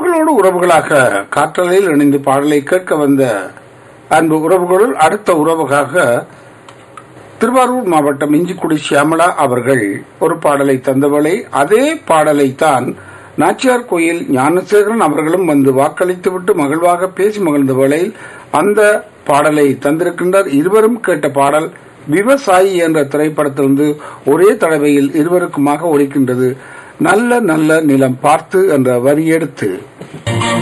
எங்களோடு உறவுகளாக காற்றலையில் இணைந்து பாடலை கேட்க வந்த அன்பு உறவுகளுள் அடுத்த உறவுகாக திருவாரூர் மாவட்டம் இஞ்சிக்குடி சியாமளா அவர்கள் ஒரு பாடலை தந்தவளை அதே பாடலை தான் நாச்சியார் கோயில் ஞானசேகரன் அவர்களும் வந்து வாக்களித்துவிட்டு மகிழ்வாக பேசி மகிழ்ந்த வேளையில் அந்த பாடலை தந்திருக்கின்றார் இருவரும் கேட்ட பாடல் விவசாயி என்ற திரைப்படத்திலிருந்து ஒரே தடவையில் இருவருக்குமாக ஒழிக்கின்றது நல்ல நல்ல நிலம் பார்த்து என்ற வரி எடுத்து